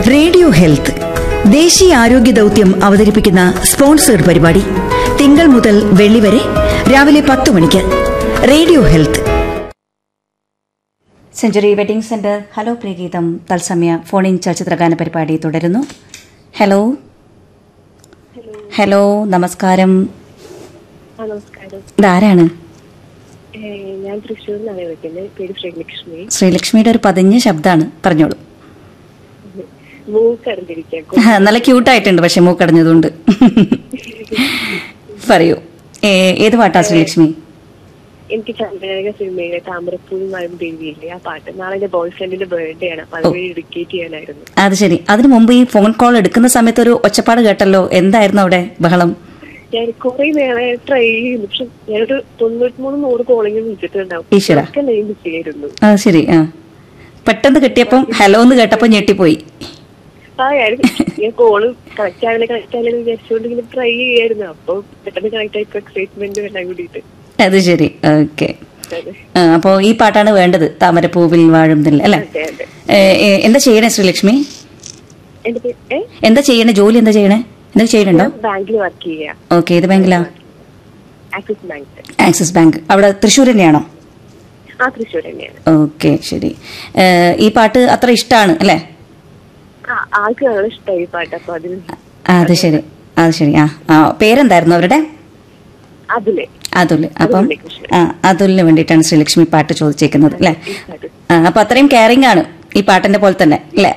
Radio health ദേശീയ ആരോഗ്യ ദൗത്യം അവതരിപ്പിക്കുന്ന സ്പോൺസേഡ് പരിപാടി തിങ്കൾ മുതൽ വെള്ളി വരെ രാവിലെ പത്ത് മണിക്ക് radio health century wedding centre hello പ്രിയഗീതം തത്സമയ ഫോൺ ഇൻ ചലച്ചിത്രഗാന പരിപാടി തുടരുന്നു ഹലോ ഹലോ നമസ്കാരം ആ നമസ്കാരം ഇതാരാണ് ഏ, ഞാൻ തൃശ്ശൂരിൽ നിന്നാണ് വിളിക്കുന്നത് പേര് ശ്രീലക്ഷ്മി ശ്രീലക്ഷ്മിയുടെ ഒരു പതിഞ്ഞ ശബ്ദമാണ് പറഞ്ഞോളൂ മൂക്കടഞ്ഞിരിക്കാം നല്ല ക്യൂട്ടായിട്ടുണ്ട് പക്ഷെ മൂക്കടഞ്ഞതുകൊണ്ട് പറയൂ ഏ, ഏത് പാട്ടാ ശ്രീലക്ഷ്മി എനിക്ക് ചന്ദ്രനക സിനിമയിലെ താമരപ്പൂവിൽ മരം ദേവിയില്ലേ ആ പാട്ട് നാളെ എന്റെ ബോയ് ഫ്രണ്ടിന്റെ ബർത്ത്ഡേ ആണ് അപ്പൊ അതുവഴി ഡെഡിക്കേറ്റ് ചെയ്യാനായിരുന്നു അത് ശരി അതിനു മുമ്പ് ഈ ഫോൺ കോൾ എടുക്കുന്ന സമയത്ത് ഒരു ഒച്ചപ്പാട് കേട്ടല്ലോ എന്തായിരുന്നു അവിടെ ബഹളം ഞാൻ കുറെ നേരെ ട്രൈ ചെയ്യുന്നു പക്ഷെ ഞാനൊരു തൊണ്ണൂറ്റിമൂന്ന് നൂറ് കോളിംഗ് വിളിച്ചിട്ടുണ്ടാവും ഈശ്വരാ. ഒക്കെ ലൈൻ ചെയ്യായിരുന്നു അത് ശരി ആ പെട്ടെന്ന് കിട്ടിയപ്പം ഹലോ എന്ന് കേട്ടപ്പോൾ ഞെട്ടിപ്പോയി ആ ഞാൻ ഞാൻ കോള് കണക്ട് ആവില്ല കണക്ട് ആവില്ല വിചാരിച്ചുകൊണ്ട് ഇങ്ങനെ ട്രൈ ചെയ്യായിരുന്നു അപ്പൊ പെട്ടെന്ന് കണക്ട് ആയിപ്പോ എക്സൈറ്റ്മെന്റ് എല്ലാം കൂടിയിട്ട് അത് ശരി ഓക്കെ അതെ അപ്പോൾ ഈ പാട്ടാണ് വേണ്ടത് താമരപ്പൂവിൽ വാഴുന്നില്ല അല്ലേ അതെ അതെ ഏ, ഏ, എന്താ ചെയ്യണേ ശ്രീലക്ഷ്മി എന്റെ പേര് ഏ എന്താ ചെയ്യണേ ജോലി എന്താ ചെയ്യണേ എന്താ ചെയ്യണുണ്ടോ ഞാൻ ബാങ്കിൽ വർക്ക് ചെയ്യാം ഓക്കെ ഏത് ബാങ്കിലാ ആക്സിസ് ബാങ്ക് ആക്സിസ് ബാങ്ക് അവിടെ തൃശ്ശൂർ തന്നെയാണോ ആ തൃശ്ശൂർ തന്നെയാണ് ഓക്കെ ശരി ഏ, ഈ പാട്ട് അത്ര ഇഷ്ടമാണ് അല്ലേ ആ ആൾക്ക് ഞങ്ങൾ ഇഷ്ടമായി ഈ പാട്ട് അപ്പൊ അതിന് ആ, അത് ശരി അത് ശരി ആ ആ പേരെന്തായിരുന്നു അവരുടെ അതിലെ അതുൽ അപ്പം ഉണ്ണികൃഷ്ണൻ. ആ അതുലിന് വേണ്ടിയിട്ടാണ് ശ്രീലക്ഷ്മി പാട്ട് ചോദിച്ചേക്കുന്നത് അല്ലേ ഈ പാട്ട് ആ അപ്പൊ അത്രയും കെയറിംഗ് ആണ് ഈ പാട്ടിന്റെ പോലെ തന്നെ അല്ലേ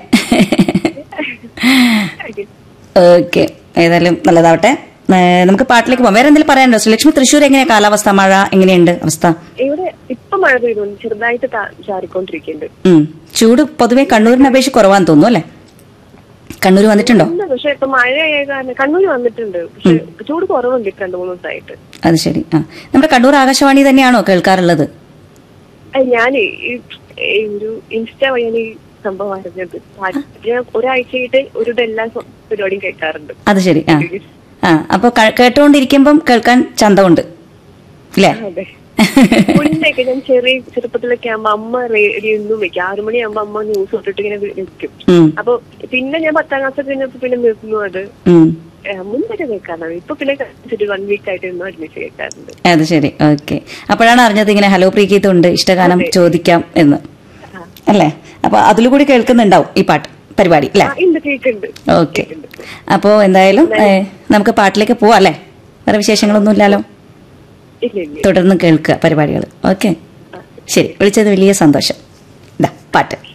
ഓക്കെ ഏതായാലും നല്ലതാവട്ടെ ഏ, നമുക്ക് പാട്ടിലേക്ക് പോകാം വേറെ എന്തെങ്കിലും പറയാനുണ്ടോ ശ്രീലക്ഷ്മി തൃശ്ശൂർ എങ്ങനെയാ കാലാവസ്ഥ മഴ എങ്ങനെയുണ്ട് അവസ്ഥ ഇവിടെ ഇപ്പൊ മഴ പെയ്തുകൊണ്ട് ചെറുതായിട്ട് താ- ചാറിക്കൊണ്ടിരിക്കുന്നുണ്ട് ഉം. ചൂട് പൊതുവെ കണ്ണൂരിനെ അപേക്ഷിച്ച് കുറവാന്ന് തോന്നുന്നു അല്ലേ കണ്ണൂർ വന്നിട്ടുണ്ടോ ഉണ്ട് പക്ഷെ ഇപ്പൊ മഴയായ കാരണം കണ്ണൂർ വന്നിട്ടുണ്ട് പക്ഷെ ചൂട് കുറവുണ്ട് ഇപ്പൊ രണ്ടു മൂന്ന് ദിവസമായിട്ട് അത് ശരി ആ നമ്മുടെ കണ്ണൂർ ആകാശവാണി തന്നെയാണോ കേൾക്കാറുള്ളത് ഞാൻ ഒരു ഇൻസ്റ്റ വഴിയാണ് ഈ സംഭവം അറിഞ്ഞത് പാട്ട് ഞാൻ ഒരാഴ്ചയായിട്ട് ഒരു എല്ലാ സ- പരിപാടിയും കേൾക്കാറുണ്ട് അത് ശരി ആ ആ അപ്പൊ ക- കേട്ടുകൊണ്ടിരിക്കുമ്പം കേൾക്കാൻ ചന്തമുണ്ട് അല്ലേ അതെ മുന്നേക്ക് ഞാൻ ചെറിയ ചെറുപ്പത്തിലൊക്കെ ആകുമ്പോ അമ്മ റേഡിയോ ഒന്നും വെക്കും ആറു മണിയാകുമ്പോ അമ്മ ന്യൂസ് തൊട്ടിട്ട് ഇങ്ങനെ വെക്കും ഉം, അപ്പൊ പിന്നെ ഞാൻ പത്താം ക്ലാസ് കഴിഞ്ഞപ്പോ പിന്നെ നിർത്തുന്നു അത് ഉം. ഏഹ് മുൻപൊക്കെ കേൾക്കാറുണ്ട് ഇപ്പൊ പിന്നെ ഒരു വൺ വീക്ക് ആയിട്ട് ഇന്നും അഡ്മിറ്റ് കേൾക്കാറുണ്ട് അത് ശരി ഓക്കെ അപ്പോഴാണ് അറിഞ്ഞത് ഇങ്ങനെ ഹലോ പ്രീഗീതമുണ്ട് ഇഷ്ടഗാനം ചോദിക്കാം എന്ന് ആ. അല്ലേ അപ്പൊ അതിലുകൂടി കേൾക്കുന്നുണ്ടാവും ഈ പാട്ട് പരിപാടി അല്ലേ ആ, ഉണ്ട് കേൾക്കുന്നുണ്ട് ഓക്കെ അപ്പോ എന്തായാലും ഏ, നമുക്ക് പാട്ടിലേക്ക് പോവാം അല്ലേ വേറെ വിശേഷങ്ങളൊന്നും ഇല്ലല്ലോ ഇല്ല ഇല്ല തുടർന്ന് കേൾക്കുക പരിപാടികൾ ഓക്കെ ശരി വിളിച്ചത് വലിയ സന്തോഷം ഇതാ പാട്ട്